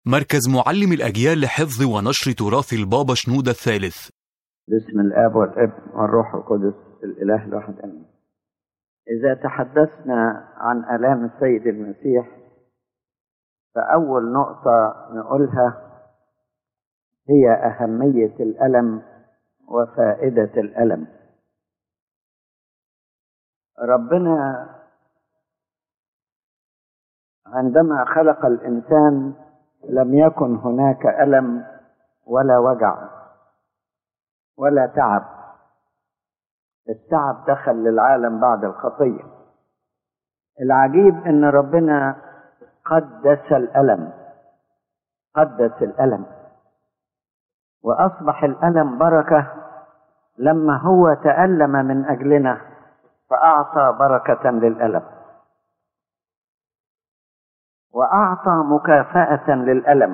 مركز معلم الأجيال لحفظ ونشر تراث البابا شنودة الثالث باسم الاب والابن والروح القدس الاله الواحد امين اذا تحدثنا عن الام السيد المسيح فاول نقطه نقولها هي اهميه الالم وفائده الالم ربنا عندما خلق الانسان لم يكن هناك الم ولا وجع ولا تعب التعب دخل للعالم بعد الخطيه العجيب ان ربنا قدس الالم قدس الالم واصبح الالم بركه لما هو تالم من اجلنا فاعطى بركه للالم واعطى مكافاه للالم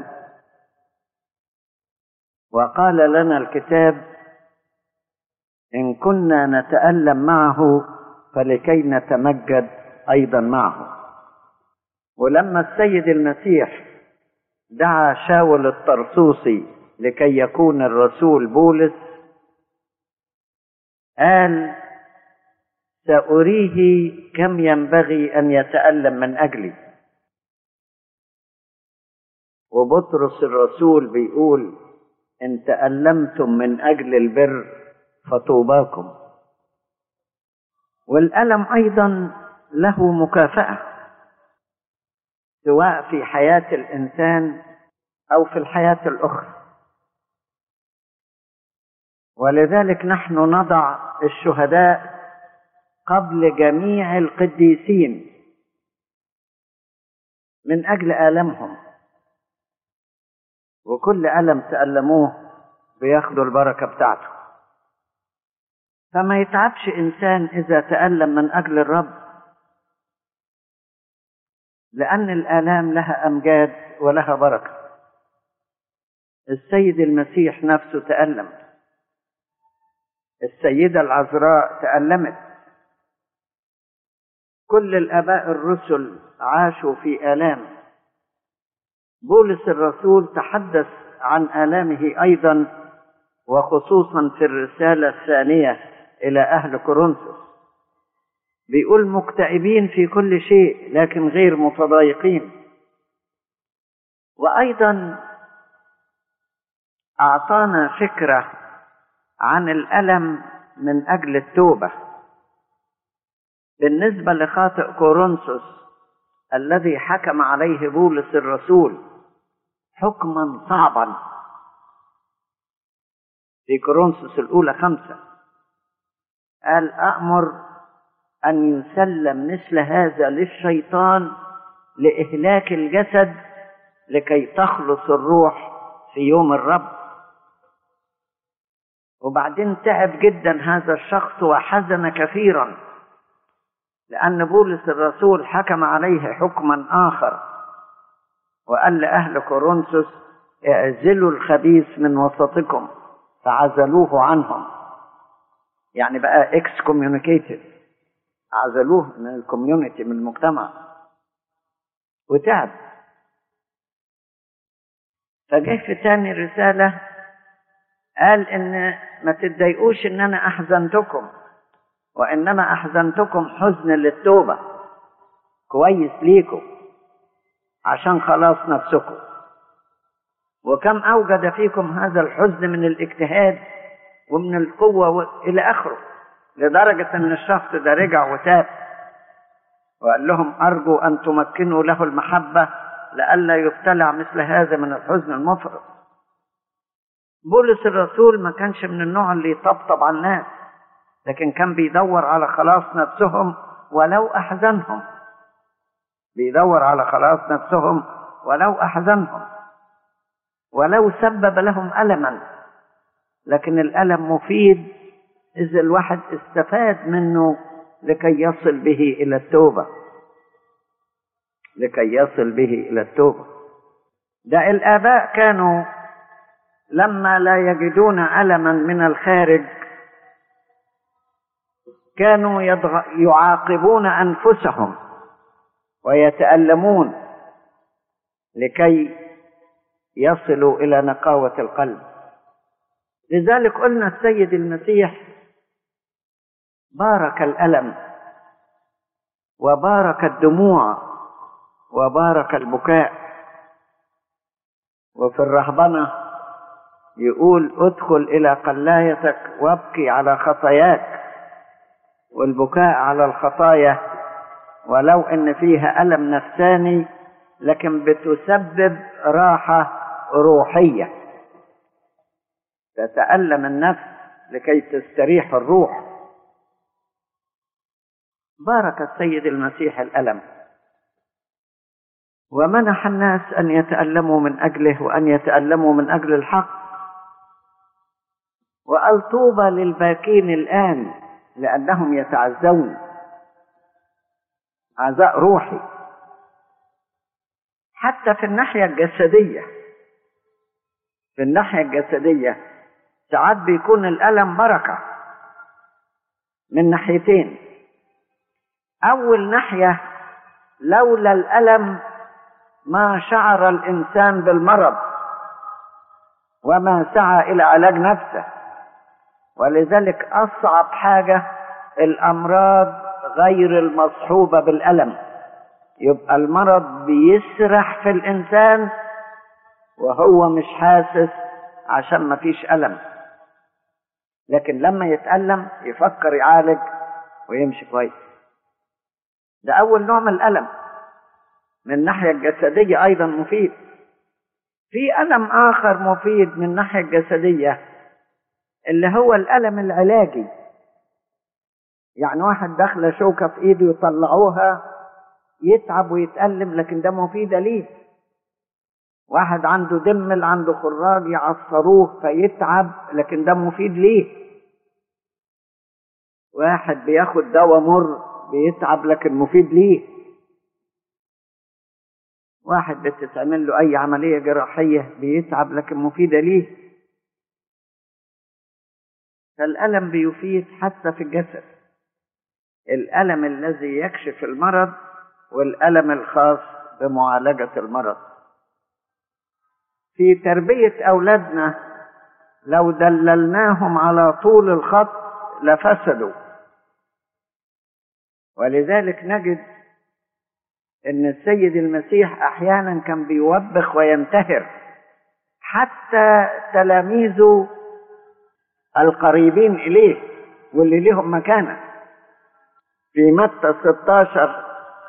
وقال لنا الكتاب ان كنا نتالم معه فلكي نتمجد ايضا معه ولما السيد المسيح دعا شاول الطرسوسي لكي يكون الرسول بولس قال ساريه كم ينبغي ان يتالم من اجلي وبطرس الرسول بيقول ان تالمتم من اجل البر فطوباكم والالم ايضا له مكافاه سواء في حياه الانسان او في الحياه الاخرى ولذلك نحن نضع الشهداء قبل جميع القديسين من اجل المهم وكل الم تالموه بياخدوا البركه بتاعته فما يتعبش انسان اذا تالم من اجل الرب لان الالام لها امجاد ولها بركه السيد المسيح نفسه تالم السيده العذراء تالمت كل الاباء الرسل عاشوا في الام بولس الرسول تحدث عن الامه ايضا وخصوصا في الرساله الثانيه الى اهل كورنثوس بيقول مكتئبين في كل شيء لكن غير متضايقين وايضا اعطانا فكره عن الالم من اجل التوبه بالنسبه لخاطئ كورنثوس الذي حكم عليه بولس الرسول حكما صعبا في كورنثوس الاولى خمسه قال أأمر أن يسلم مثل هذا للشيطان لإهلاك الجسد لكي تخلص الروح في يوم الرب وبعدين تعب جدا هذا الشخص وحزن كثيرا لأن بولس الرسول حكم عليه حكما آخر وقال لأهل كورنثوس اعزلوا الخبيث من وسطكم فعزلوه عنهم يعني بقى اكس كوميونيكيتد عزلوه من الكوميونتي من المجتمع وتعب فجه في تاني رسالة قال ان ما تتضايقوش ان انا احزنتكم وانما احزنتكم حزن للتوبة كويس ليكم عشان خلاص نفسكم وكم اوجد فيكم هذا الحزن من الاجتهاد ومن القوة إلى آخره لدرجة أن الشخص ده رجع وتاب وقال لهم أرجو أن تمكنوا له المحبة لئلا يبتلع مثل هذا من الحزن المفرط بولس الرسول ما كانش من النوع اللي يطبطب على الناس لكن كان بيدور على خلاص نفسهم ولو أحزنهم بيدور على خلاص نفسهم ولو أحزنهم ولو سبب لهم ألما لكن الألم مفيد إذا الواحد استفاد منه لكي يصل به إلى التوبة لكي يصل به إلى التوبة ده الآباء كانوا لما لا يجدون ألما من الخارج كانوا يضغ... يعاقبون أنفسهم ويتألمون لكي يصلوا إلى نقاوة القلب لذلك قلنا السيد المسيح بارك الألم وبارك الدموع وبارك البكاء وفي الرهبنة يقول ادخل إلى قلايتك وابكي على خطاياك والبكاء على الخطايا ولو ان فيها ألم نفساني لكن بتسبب راحة روحية تتألم النفس لكي تستريح الروح بارك السيد المسيح الألم ومنح الناس أن يتألموا من أجله وأن يتألموا من أجل الحق وقال طوبى للباكين الآن لأنهم يتعزون عزاء روحي حتى في الناحية الجسدية في الناحية الجسدية ساعات بيكون الألم بركة من ناحيتين أول ناحية لولا الألم ما شعر الإنسان بالمرض وما سعى إلى علاج نفسه ولذلك أصعب حاجة الأمراض غير المصحوبة بالألم يبقى المرض بيسرح في الإنسان وهو مش حاسس عشان ما فيش ألم لكن لما يتألم يفكر يعالج ويمشي كويس ده أول نوع من الألم من الناحية الجسدية أيضا مفيد في ألم آخر مفيد من الناحية الجسدية اللي هو الألم العلاجي يعني واحد داخلة شوكة في إيده يطلعوها يتعب ويتألم لكن ده مفيدة ليه واحد عنده دمل عنده خراج يعصروه فيتعب لكن ده مفيد ليه واحد بياخد دواء مر بيتعب لكن مفيد ليه واحد بتتعمل له اي عملية جراحية بيتعب لكن مفيدة ليه فالألم بيفيد حتى في الجسد الألم الذي يكشف المرض والألم الخاص بمعالجة المرض في تربية أولادنا لو دللناهم على طول الخط لفسدوا ولذلك نجد ان السيد المسيح احيانا كان بيوبخ وينتهر حتى تلاميذه القريبين اليه واللي لهم مكانه في متى 16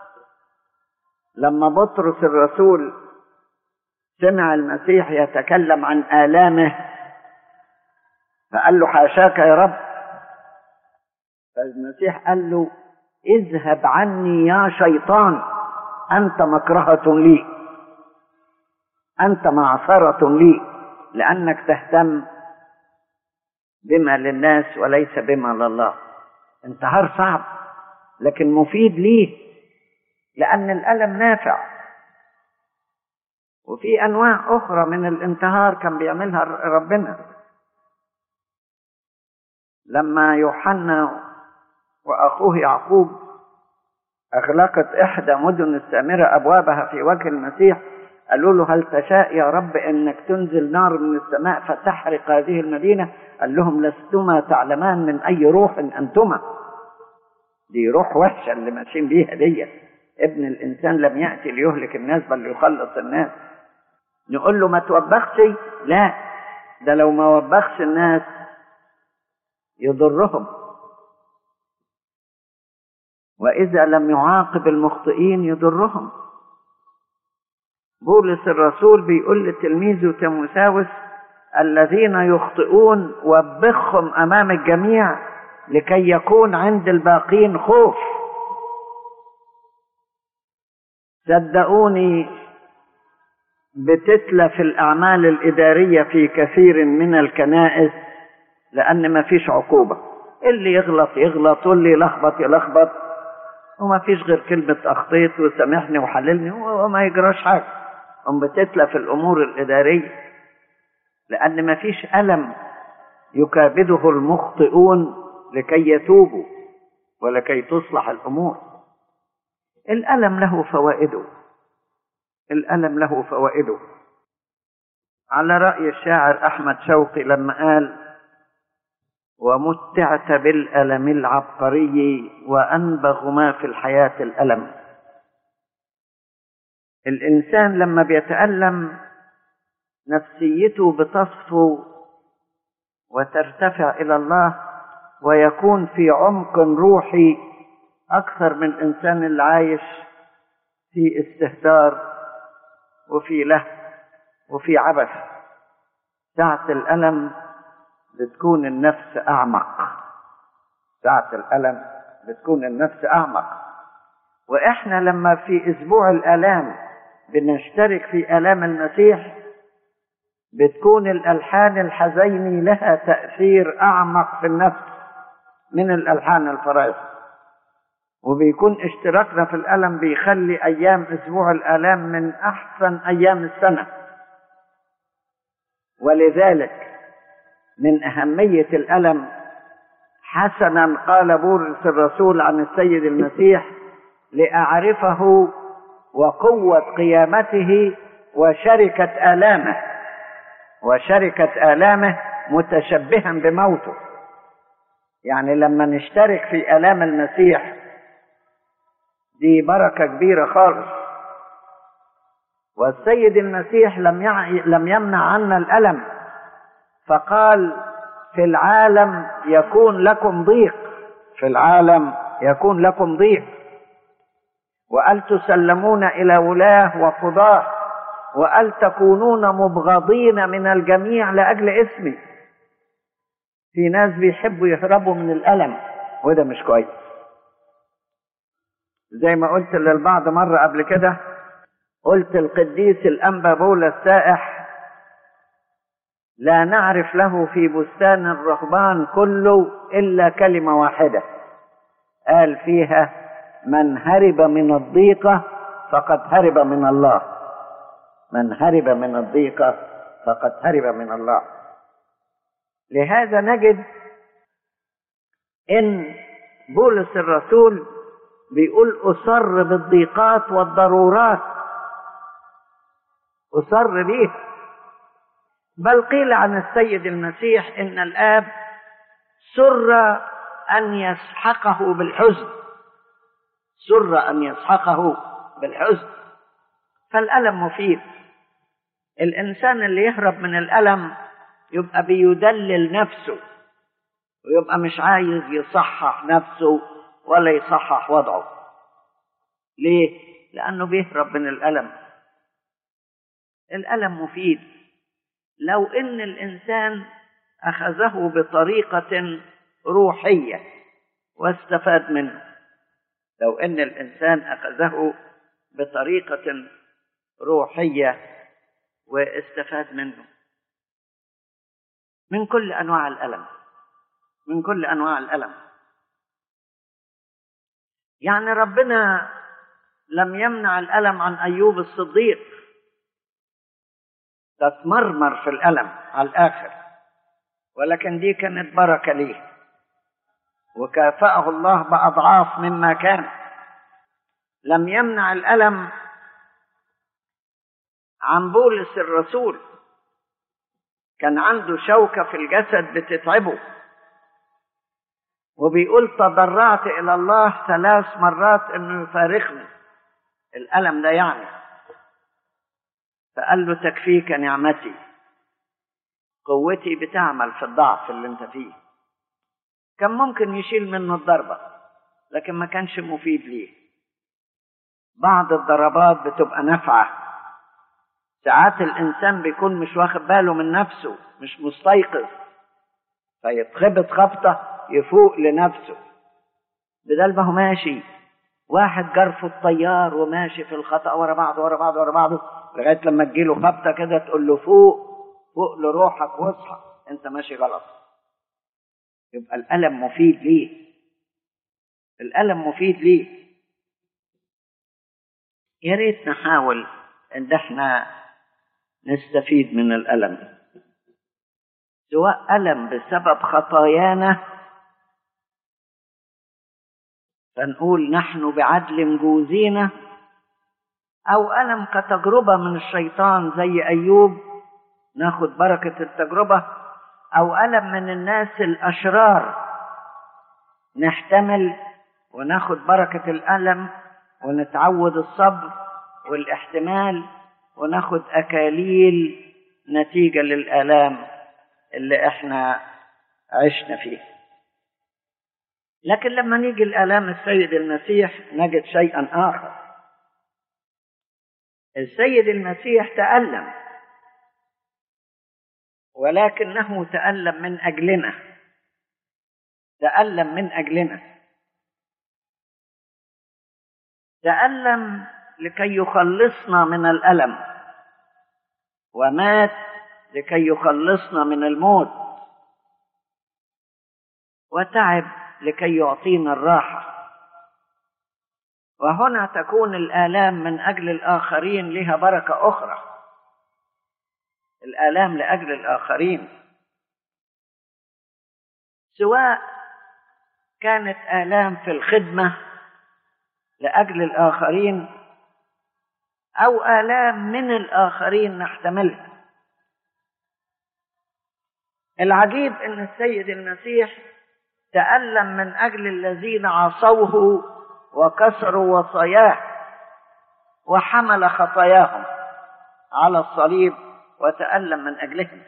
لما بطرس الرسول سمع المسيح يتكلم عن آلامه فقال له حاشاك يا رب فالمسيح قال له اذهب عني يا شيطان أنت مكرهة لي أنت معصرة لي لأنك تهتم بما للناس وليس بما لله انتهار صعب لكن مفيد ليه لأن الألم نافع وفي أنواع أخرى من الانتهار كان بيعملها ربنا لما يوحنا وأخوه يعقوب أغلقت إحدى مدن السامرة أبوابها في وجه المسيح قالوا له هل تشاء يا رب أنك تنزل نار من السماء فتحرق هذه المدينة قال لهم لستما تعلمان من أي روح أنتما دي روح وحشة اللي ماشيين بيها دي ابن الإنسان لم يأتي ليهلك الناس بل ليخلص الناس نقول له ما توبخش لا ده لو ما وبخش الناس يضرهم وإذا لم يعاقب المخطئين يضرهم بولس الرسول بيقول لتلميذه تيموساوس الذين يخطئون وبخهم أمام الجميع لكي يكون عند الباقين خوف صدقوني بتتلف الأعمال الإدارية في كثير من الكنائس لأن ما فيش عقوبة اللي يغلط يغلط واللي يلخبط يلخبط وما فيش غير كلمة أخطيت وسامحني وحللني وما يجراش حاجة هم بتتلف الأمور الإدارية لأن ما فيش ألم يكابده المخطئون لكي يتوبوا ولكي تصلح الأمور الألم له فوائده الألم له فوائده على رأي الشاعر أحمد شوقي لما قال ومتعت بالألم العبقري وأنبغ ما في الحياة الألم الإنسان لما بيتألم نفسيته بتصفو وترتفع إلى الله ويكون في عمق روحي أكثر من الإنسان اللي عايش في استهتار وفي له وفي عبث ساعة الألم بتكون النفس أعمق ساعة الألم بتكون النفس أعمق وإحنا لما في أسبوع الآلام بنشترك في آلام المسيح بتكون الألحان الحزيني لها تأثير أعمق في النفس من الألحان الفرائض وبيكون اشتراكنا في الألم بيخلي أيام أسبوع الآلام من أحسن أيام السنة ولذلك من أهمية الألم حسنا قال بولس الرسول عن السيد المسيح لأعرفه وقوة قيامته وشركة آلامه وشركة آلامه متشبها بموته يعني لما نشترك في آلام المسيح دي بركة كبيرة خالص والسيد المسيح لم يع... لم يمنع عنا الألم فقال في العالم يكون لكم ضيق في العالم يكون لكم ضيق وأل تسلمون إلى ولاة وقضاة وأل تكونون مبغضين من الجميع لأجل اسمي في ناس بيحبوا يهربوا من الألم وده مش كويس زي ما قلت للبعض مرة قبل كده قلت القديس الأنبا بولا السائح لا نعرف له في بستان الرهبان كله إلا كلمة واحدة قال فيها من هرب من الضيقة فقد هرب من الله من هرب من الضيقة فقد هرب من الله لهذا نجد ان بولس الرسول بيقول اصر بالضيقات والضرورات اصر بيها بل قيل عن السيد المسيح ان الاب سر ان يسحقه بالحزن سر ان يسحقه بالحزن فالالم مفيد الانسان اللي يهرب من الالم يبقى بيدلل نفسه ويبقى مش عايز يصحح نفسه ولا يصحح وضعه ليه لانه بيهرب من الالم الالم مفيد لو ان الانسان اخذه بطريقه روحيه واستفاد منه لو ان الانسان اخذه بطريقه روحيه واستفاد منه من كل انواع الالم من كل انواع الالم يعني ربنا لم يمنع الالم عن ايوب الصديق تتمرمر في الالم على الاخر ولكن دي كانت بركه ليه وكافاه الله باضعاف مما كان لم يمنع الالم عن بولس الرسول كان عنده شوكة في الجسد بتتعبه وبيقول تضرعت إلى الله ثلاث مرات إنه يفارقني الألم ده يعني فقال له تكفيك نعمتي قوتي بتعمل في الضعف اللي انت فيه كان ممكن يشيل منه الضربة لكن ما كانش مفيد ليه بعض الضربات بتبقى نافعه ساعات الانسان بيكون مش واخد باله من نفسه مش مستيقظ فيتخبط خبطه يفوق لنفسه بدل ما هو ماشي واحد جرفه الطيار وماشي في الخطا ورا بعضه ورا بعضه ورا بعضه لغايه لما تجيله خبطه كده تقول له فوق فوق لروحك واصحى انت ماشي غلط يبقى الالم مفيد ليه الالم مفيد ليه يا ريت نحاول ان احنا نستفيد من الألم سواء ألم بسبب خطايانا فنقول نحن بعدل جوزينا أو ألم كتجربة من الشيطان زي أيوب ناخد بركة التجربة أو ألم من الناس الأشرار نحتمل وناخد بركة الألم ونتعود الصبر والاحتمال وناخد أكاليل نتيجة للآلام اللي احنا عشنا فيه لكن لما نيجي الآلام السيد المسيح نجد شيئا آخر السيد المسيح تألم ولكنه تألم من أجلنا تألم من أجلنا تألم لكي يخلصنا من الألم ومات لكي يخلصنا من الموت وتعب لكي يعطينا الراحة وهنا تكون الآلام من أجل الآخرين لها بركة أخرى الآلام لأجل الآخرين سواء كانت آلام في الخدمة لأجل الآخرين أو آلام من الآخرين نحتملها العجيب أن السيد المسيح تألم من أجل الذين عصوه وكسروا وصاياه وحمل خطاياهم على الصليب وتألم من أجلهم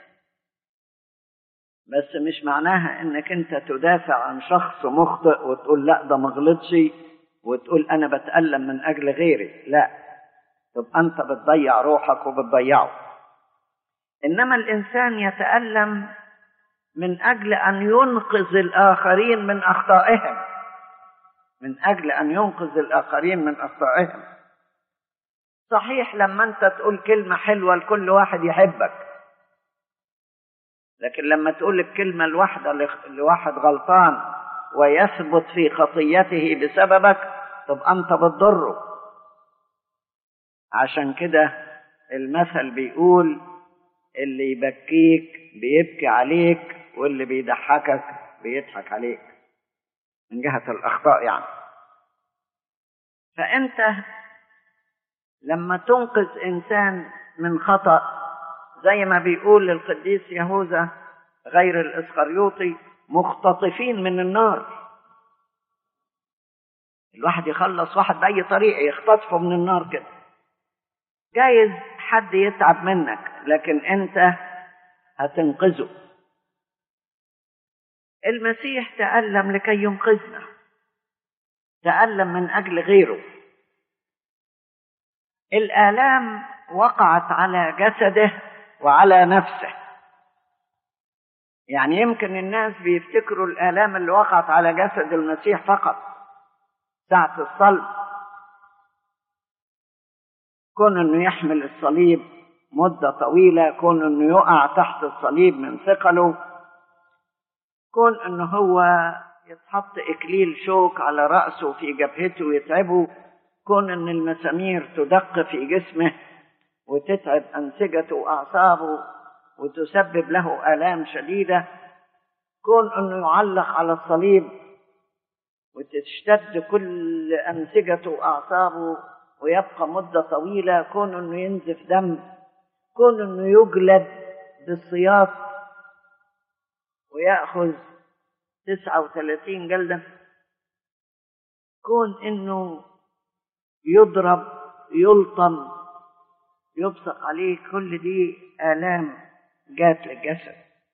بس مش معناها انك انت تدافع عن شخص مخطئ وتقول لا ده ما غلطش وتقول انا بتألم من اجل غيري لا تبقى انت بتضيع روحك وبتضيعه انما الانسان يتألم من اجل ان ينقذ الاخرين من اخطائهم من اجل ان ينقذ الاخرين من اخطائهم صحيح لما انت تقول كلمه حلوه لكل واحد يحبك لكن لما تقول الكلمه الواحده لواحد غلطان ويثبت في خطيته بسببك تبقى انت بتضره عشان كده المثل بيقول اللي يبكيك بيبكي عليك واللي بيضحكك بيضحك عليك من جهة الأخطاء يعني فأنت لما تنقذ إنسان من خطأ زي ما بيقول القديس يهوذا غير الإسخريوطي مختطفين من النار الواحد يخلص واحد بأي طريقة يختطفه من النار كده جايز حد يتعب منك لكن أنت هتنقذه المسيح تألم لكي ينقذنا تألم من أجل غيره الآلام وقعت على جسده وعلى نفسه يعني يمكن الناس بيفتكروا الآلام اللي وقعت على جسد المسيح فقط ساعة الصلب كون انه يحمل الصليب مدة طويلة كون انه يقع تحت الصليب من ثقله كون انه هو يتحط اكليل شوك على رأسه في جبهته ويتعبه كون ان المسامير تدق في جسمه وتتعب أنسجته وأعصابه وتسبب له آلام شديدة كون أنه يعلق على الصليب وتشتد كل أنسجته وأعصابه ويبقى مدة طويلة كون أنه ينزف دم كون أنه يجلد بالسياط ويأخذ تسعة وثلاثين جلدة كون أنه يضرب يلطم يبصق عليه كل دي آلام جات للجسد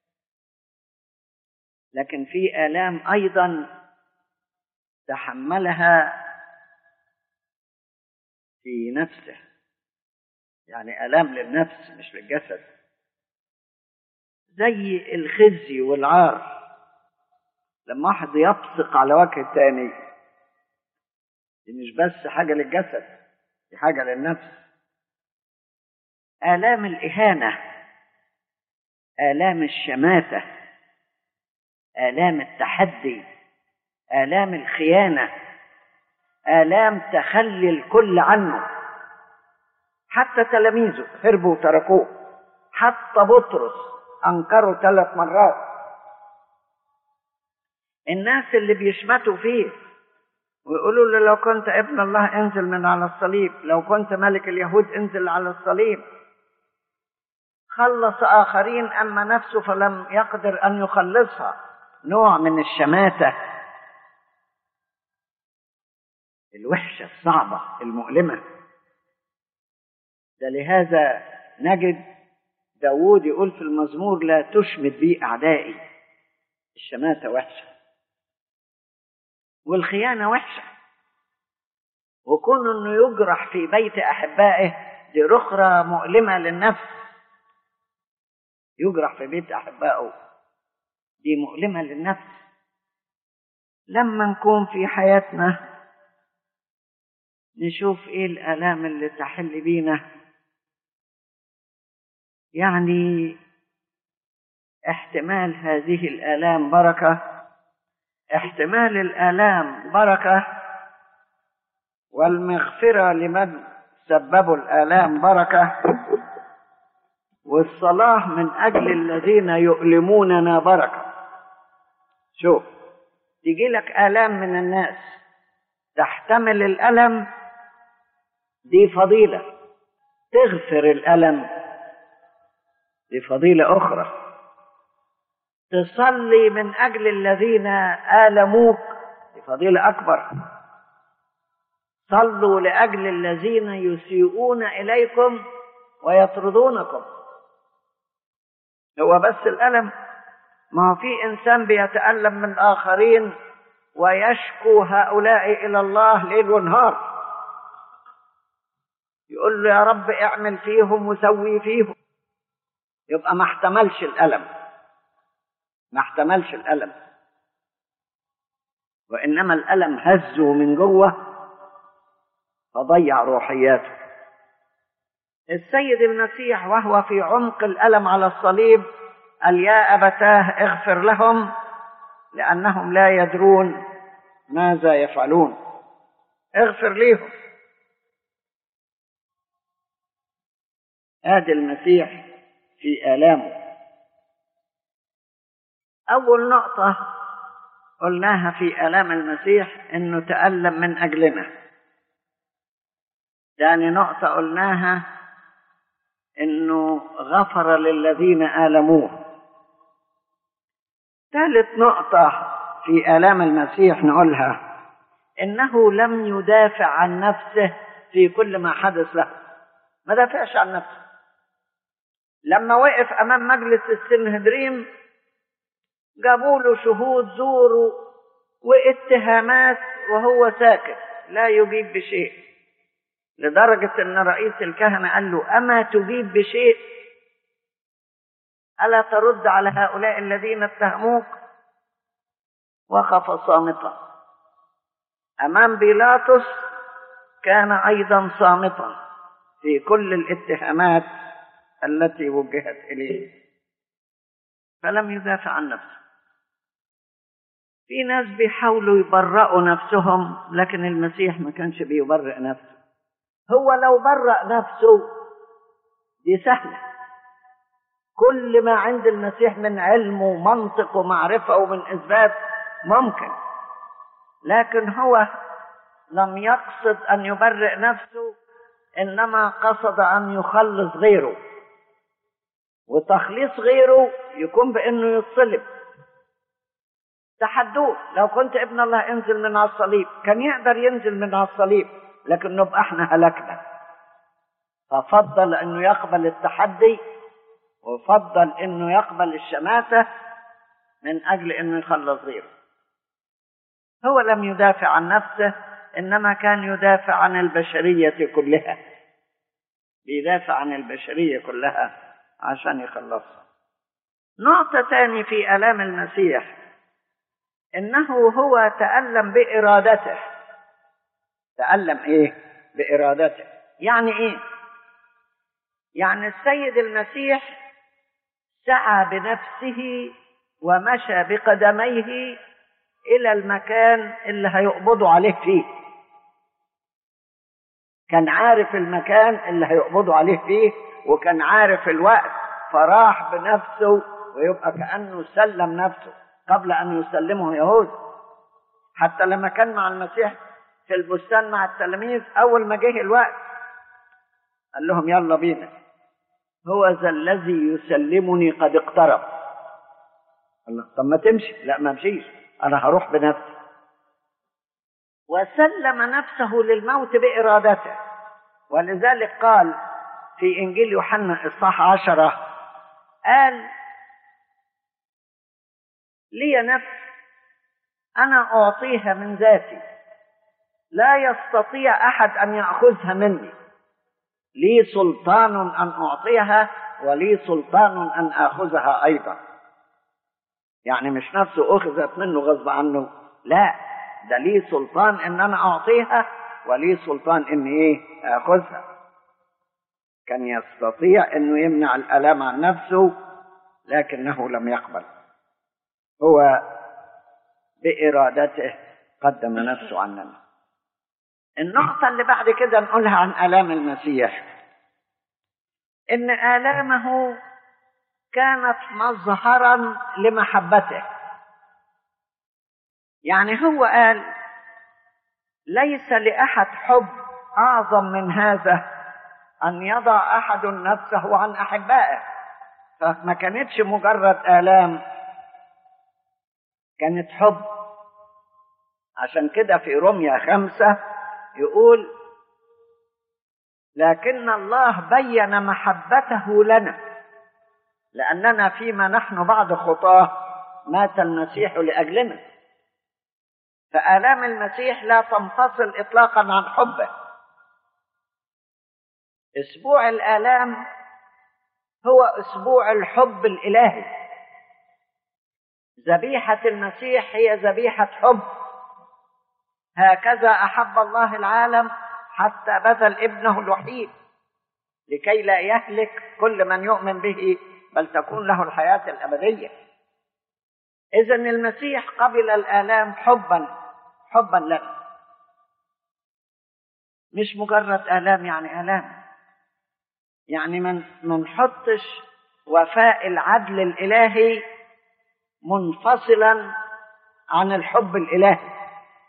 لكن في آلام أيضا تحملها في نفسه يعني آلام للنفس مش للجسد زي الخزي والعار لما واحد يبصق على وجه التاني دي مش بس حاجة للجسد دي حاجة للنفس آلام الإهانة آلام الشماتة آلام التحدي آلام الخيانة آلام تخلي الكل عنه حتى تلاميذه هربوا وتركوه حتى بطرس أنكروا ثلاث مرات الناس اللي بيشمتوا فيه ويقولوا له لو كنت ابن الله انزل من على الصليب لو كنت ملك اليهود انزل على الصليب خلص آخرين أما نفسه فلم يقدر أن يخلصها نوع من الشماتة الوحشة الصعبة المؤلمة ده لهذا نجد داود يقول في المزمور لا تشمت بي أعدائي الشماتة وحشة والخيانة وحشة وكون انه يجرح في بيت احبائه دي رخرة مؤلمة للنفس يجرح في بيت احبائه دي مؤلمة للنفس لما نكون في حياتنا نشوف ايه الالام اللي تحل بينا يعني احتمال هذه الالام بركه احتمال الآلام بركة والمغفرة لمن سببوا الآلام بركة والصلاة من أجل الذين يؤلموننا بركة شوف تيجي لك آلام من الناس تحتمل الألم دي فضيلة تغفر الألم دي فضيلة أخرى تصلي من أجل الذين آلموك بفضيلة أكبر صلوا لأجل الذين يسيئون إليكم ويطردونكم هو بس الألم ما هو في إنسان بيتألم من الآخرين ويشكو هؤلاء إلى الله ليل ونهار يقول له يا رب اعمل فيهم وسوي فيهم يبقى ما احتملش الألم ما احتملش الألم وإنما الألم هزه من جوه فضيع روحياته السيد المسيح وهو في عمق الألم على الصليب قال يا أبتاه اغفر لهم لأنهم لا يدرون ماذا يفعلون اغفر ليهم ادي المسيح في آلامه أول نقطة قلناها في آلام المسيح إنه تألم من أجلنا. ثاني نقطة قلناها إنه غفر للذين آلموه. ثالث نقطة في آلام المسيح نقولها إنه لم يدافع عن نفسه في كل ما حدث له. ما دافعش عن نفسه. لما وقف أمام مجلس السنهدريم جابوا له شهود زور واتهامات وهو ساكت لا يجيب بشيء لدرجة أن رئيس الكهنة قال له أما تجيب بشيء ألا ترد على هؤلاء الذين اتهموك وقف صامتا أمام بيلاطس كان أيضا صامتا في كل الاتهامات التي وجهت إليه فلم يدافع عن نفسه في ناس بيحاولوا يبرئوا نفسهم لكن المسيح ما كانش بيبرئ نفسه هو لو برأ نفسه دي سهلة كل ما عند المسيح من علم ومنطق ومعرفة ومن إثبات ممكن لكن هو لم يقصد أن يبرئ نفسه إنما قصد أن يخلص غيره وتخليص غيره يكون بأنه يتصلب تحدوه لو كنت ابن الله انزل من على الصليب كان يقدر ينزل من على الصليب لكن نبقى احنا هلكنا ففضل انه يقبل التحدي وفضل انه يقبل الشماتة من اجل انه يخلص غيره هو لم يدافع عن نفسه انما كان يدافع عن البشرية كلها بيدافع عن البشرية كلها عشان يخلصها نقطة تاني في آلام المسيح إنه هو تألم بإرادته تألم إيه؟ بإرادته يعني إيه؟ يعني السيد المسيح سعى بنفسه ومشى بقدميه إلى المكان اللي هيقبضوا عليه فيه كان عارف المكان اللي هيقبضوا عليه فيه وكان عارف الوقت فراح بنفسه ويبقى كأنه سلم نفسه قبل أن يسلمه يهوذا حتى لما كان مع المسيح في البستان مع التلاميذ أول ما جه الوقت قال لهم يلا بينا هو ذا الذي يسلمني قد اقترب الله طب ما تمشي لا ما امشيش انا هروح بنفسي وسلم نفسه للموت بارادته ولذلك قال في انجيل يوحنا اصحاح عشره قال لي نفس انا اعطيها من ذاتي لا يستطيع احد ان ياخذها مني لي سلطان ان اعطيها ولي سلطان ان اخذها ايضا يعني مش نفسه اخذت منه غصب عنه لا ده لي سلطان ان انا اعطيها ولي سلطان ان ايه اخذها كان يستطيع انه يمنع الالام عن نفسه لكنه لم يقبل هو بارادته قدم نفسه عننا النقطة اللي بعد كده نقولها عن آلام المسيح إن آلامه كانت مظهرا لمحبته يعني هو قال ليس لأحد حب أعظم من هذا أن يضع أحد نفسه عن أحبائه فما كانتش مجرد آلام كانت حب عشان كده في رمية خمسة يقول لكن الله بين محبته لنا لأننا فيما نحن بعد خطاه مات المسيح لأجلنا فآلام المسيح لا تنفصل إطلاقا عن حبه أسبوع الآلام هو أسبوع الحب الإلهي ذبيحة المسيح هي ذبيحة حب هكذا احب الله العالم حتى بذل ابنه الوحيد لكي لا يهلك كل من يؤمن به بل تكون له الحياه الابديه اذا المسيح قبل الالام حبا حبا لنا مش مجرد الام يعني الام يعني من ما نحطش وفاء العدل الالهي منفصلا عن الحب الالهي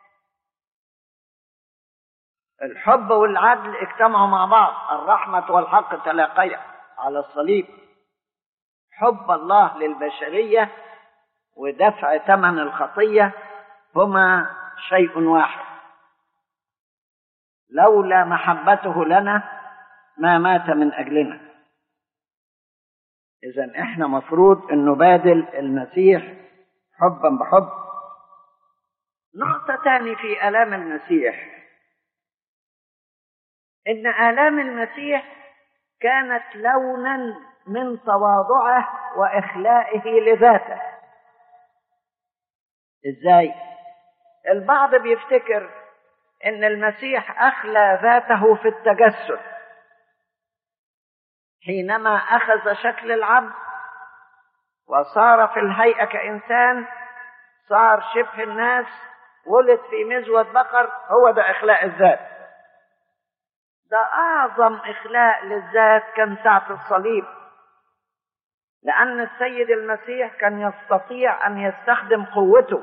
الحب والعدل اجتمعوا مع بعض الرحمة والحق تلاقيا على الصليب حب الله للبشرية ودفع ثمن الخطية هما شيء واحد لولا محبته لنا ما مات من أجلنا إذا إحنا مفروض أن نبادل المسيح حبا بحب نقطة تاني في آلام المسيح ان الام المسيح كانت لونا من تواضعه واخلائه لذاته ازاي البعض بيفتكر ان المسيح اخلى ذاته في التجسد حينما اخذ شكل العبد وصار في الهيئه كانسان صار شبه الناس ولد في مزود بقر هو ده اخلاء الذات ده أعظم إخلاء للذات كان ساعة الصليب لأن السيد المسيح كان يستطيع أن يستخدم قوته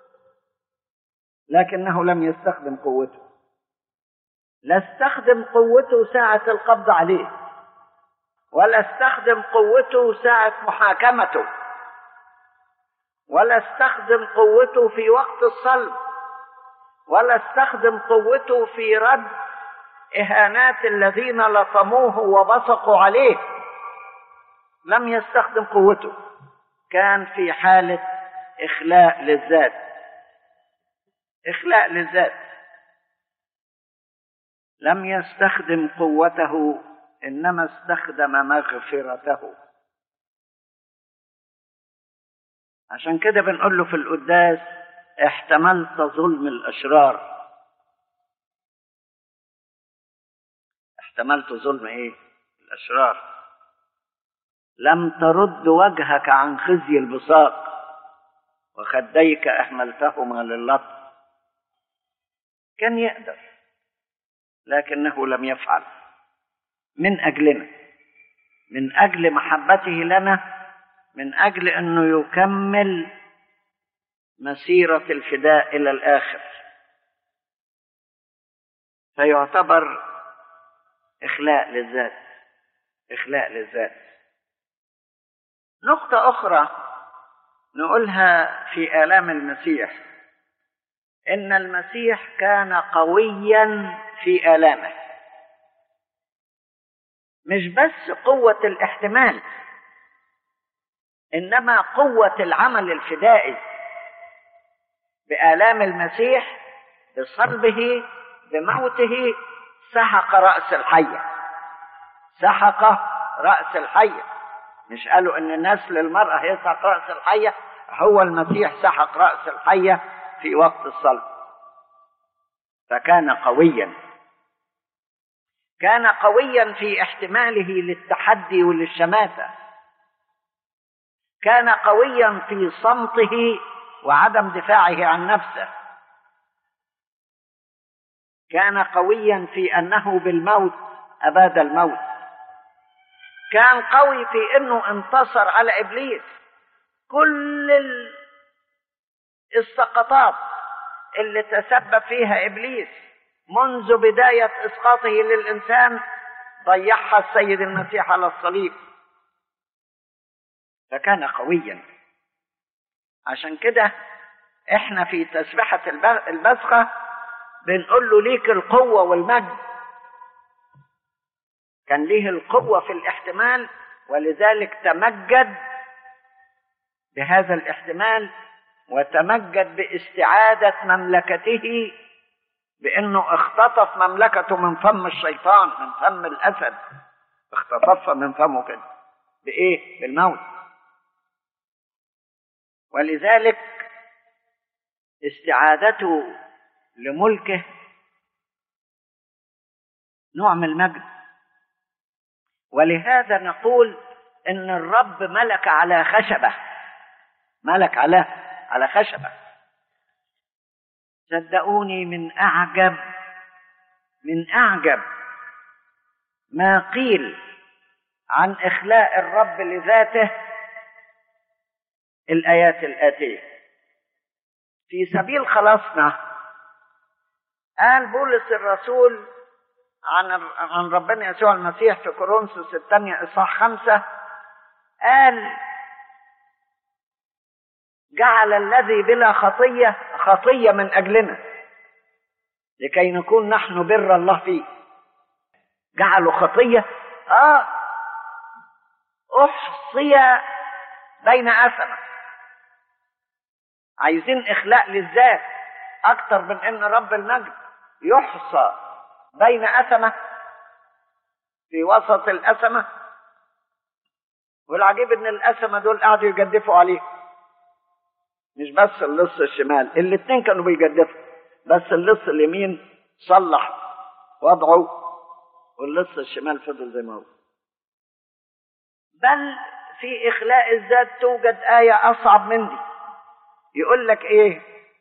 لكنه لم يستخدم قوته لا استخدم قوته ساعة القبض عليه ولا استخدم قوته ساعة محاكمته ولا استخدم قوته في وقت الصلب ولا استخدم قوته في رد إهانات الذين لطموه وبصقوا عليه لم يستخدم قوته كان في حالة إخلاء للذات إخلاء للذات لم يستخدم قوته إنما استخدم مغفرته عشان كده بنقول له في القداس احتملت ظلم الأشرار احتملت ظلم ايه الاشرار لم ترد وجهك عن خزي البساط وخديك اهملتهما للطف كان يقدر لكنه لم يفعل من اجلنا من اجل محبته لنا من اجل انه يكمل مسيره الفداء الى الاخر فيعتبر إخلاء للذات إخلاء للذات نقطة أخرى نقولها في آلام المسيح إن المسيح كان قويا في آلامه مش بس قوة الاحتمال إنما قوة العمل الفدائي بآلام المسيح بصلبه بموته سحق رأس الحية سحق رأس الحية مش قالوا ان نسل المرأة هيسحق رأس الحية هو المسيح سحق رأس الحية في وقت الصلب فكان قويا كان قويا في احتماله للتحدي وللشماتة كان قويا في صمته وعدم دفاعه عن نفسه كان قويا في انه بالموت اباد الموت كان قوي في انه انتصر على ابليس كل السقطات اللي تسبب فيها ابليس منذ بدايه اسقاطه للانسان ضيعها السيد المسيح على الصليب فكان قويا عشان كده احنا في تسبحه البسخه بنقول له ليك القوه والمجد كان ليه القوة في الاحتمال ولذلك تمجد بهذا الاحتمال وتمجد باستعادة مملكته بأنه اختطف مملكته من فم الشيطان من فم الأسد اختطفها من فمه كده بإيه؟ بالموت ولذلك استعادته لملكه نوع من المجد ولهذا نقول ان الرب ملك على خشبه ملك على على خشبه صدقوني من اعجب من اعجب ما قيل عن اخلاء الرب لذاته الايات الاتيه في سبيل خلاصنا قال بولس الرسول عن عن ربنا يسوع المسيح في كورنثوس الثانية إصحاح خمسة قال جعل الذي بلا خطية خطية من أجلنا لكي نكون نحن بر الله فيه جعلوا خطية آه أحصي بين أثمة عايزين إخلاء للذات أكتر من إن رب المجد يحصى بين أثمة في وسط الأثمة والعجيب إن الأثمة دول قعدوا يجدفوا عليه مش بس اللص الشمال الاتنين كانوا بيجدفوا بس اللص اليمين صلح وضعه واللص الشمال فضل زي ما هو بل في إخلاء الذات توجد آية أصعب من دي يقول لك إيه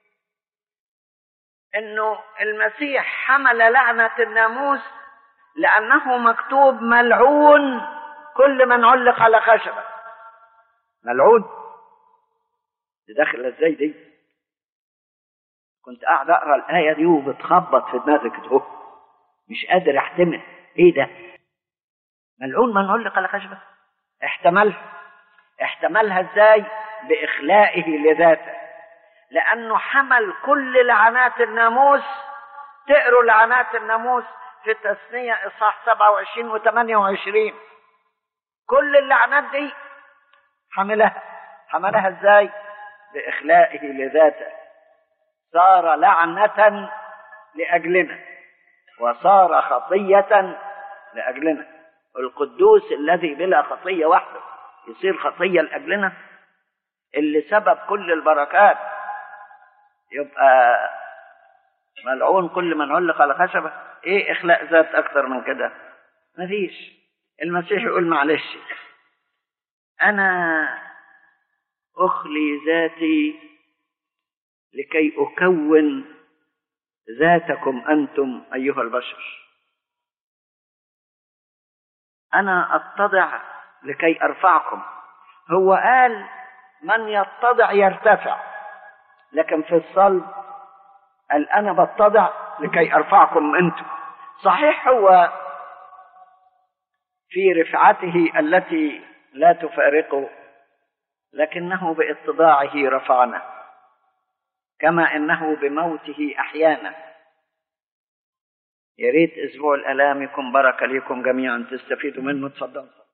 انه المسيح حمل لعنة الناموس لانه مكتوب ملعون كل من علق على خشبة ملعون دي داخل ازاي دي كنت قاعد اقرا الايه دي وبتخبط في دماغي كده مش قادر احتمل ايه ده ملعون من علق على خشبة احتملها احتملها ازاي باخلائه لذاته لأنه حمل كل لعنات الناموس تقروا لعنات الناموس في تثنية إصحاح 27 و 28 كل اللعنات دي حملها حملها ازاي؟ بإخلائه لذاته صار لعنة لأجلنا وصار خطية لأجلنا القدوس الذي بلا خطية وحده يصير خطية لأجلنا اللي سبب كل البركات يبقى ملعون كل من علق على خشبة ايه اخلاء ذات اكتر من كده مفيش المسيح يقول معلش انا اخلي ذاتي لكي اكون ذاتكم انتم ايها البشر انا اتضع لكي ارفعكم هو قال من يتضع يرتفع لكن في الصلب قال انا بتضع لكي ارفعكم انتم صحيح هو في رفعته التي لا تفارقه لكنه باتضاعه رفعنا كما انه بموته احيانا يا ريت اسبوع الالام يكون بركه ليكم جميعا تستفيدوا منه تفضلوا